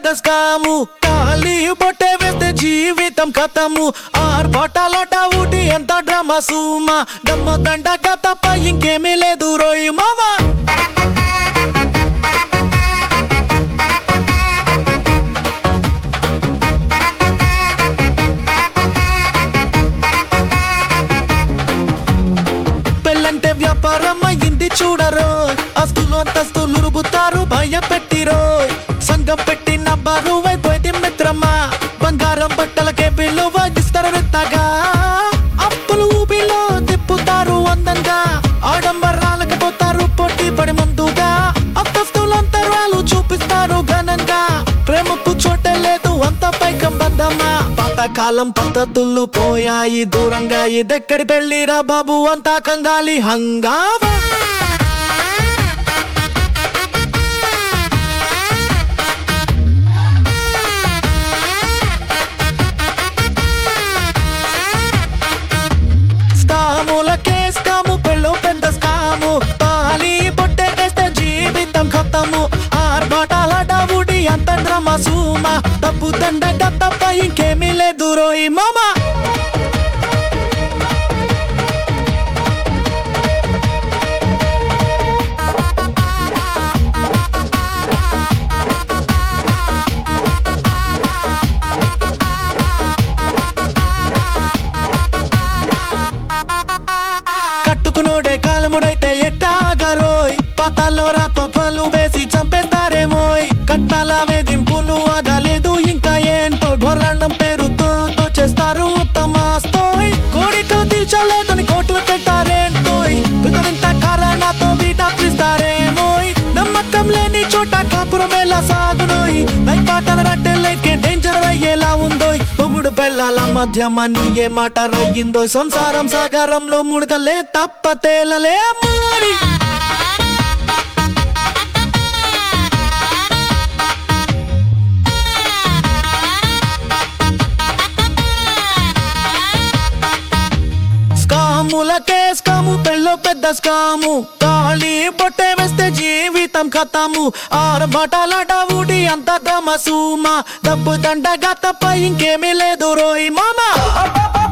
పెద్ద స్కాము ఖాళీ బొట్టే వేస్తే జీవితం కథము ఆర్భటాలట ఊటి ఎంత డ్రామా సూమా దమ్మ దండక తప్ప ఇంకేమీ లేదు రోయి మామా పెళ్ళంటే వ్యాపారం అయ్యింది చూడరు ఆస్తులు అంతస్తులు రుబుతారు భయపెట్టిరో సంఘం పెట్టి నవ్వారు వైపోయింది మిత్రమా బంగారం బట్టలకే విలువ ఇస్తారు రెత్తగా అప్పులు ఊబిలో తిప్పుతారు అందంగా ఆడంబరాలకు పోతారు పోటీ పడి ముందుగా అంతస్తులు అంతరాలు చూపిస్తారు ఘనంగా ప్రేమకు చోటే లేదు అంత పైకం బంధమా పాతకాలం పద్ధతులు పోయాయి దూరంగా ఇదెక్కడి పెళ్ళిరా బాబు అంతా కంగాలి హంగామా స్కాములకే స్కాము పెళ్ళో పెద్ద స్కాము తాలి పొట్టే వేస్తే జీవితం ఖతము ఆర్భటాల డబుడి అంత డ్రమ సూమ తప్పు దండ తప్ప ఇంకేమీ లేదు రోయి మామా కట్టుకునోడే కాలముడైతే ఎట్టాగరోయ్ పాతాల్లో రాపలు వేసి చంపేస్తారేమోయ్ కట్టాల వేధింపులు ఆగలేదు ఇంకా ఏంటో ఘోరణం పేరుతో చేస్తారు ఉత్తమాస్తోయ్ కోడితో తీర్చలేదని కోర్టులు పెట్టారేంటోయ్ విధవింత కారణాతో వీటా తీస్తారేమోయ్ నమ్మకం లేని చోట కాపురం ఎలా సాగునోయ్ లైఫ్ పాటల రట్టెలకే డేంజర్ అయ్యేలా ఉందోయ్ మొగుడు పెళ్ళాల మధ్య మనీ ఏ మాట రయ్యిందో సంసారం సాగరంలో ముడతలే తప్ప తేలలే మరి స్కాములకే స్కాము పెళ్ళో పెద్ద స్కాము ఖాళీ పొట్టే వేస్తే జీవితం కథము ఆరబటాలట ఊడి అంత దమసూమా డబ్బు దండగా తప్ప ఇంకేమీ లేదు రోయి మామా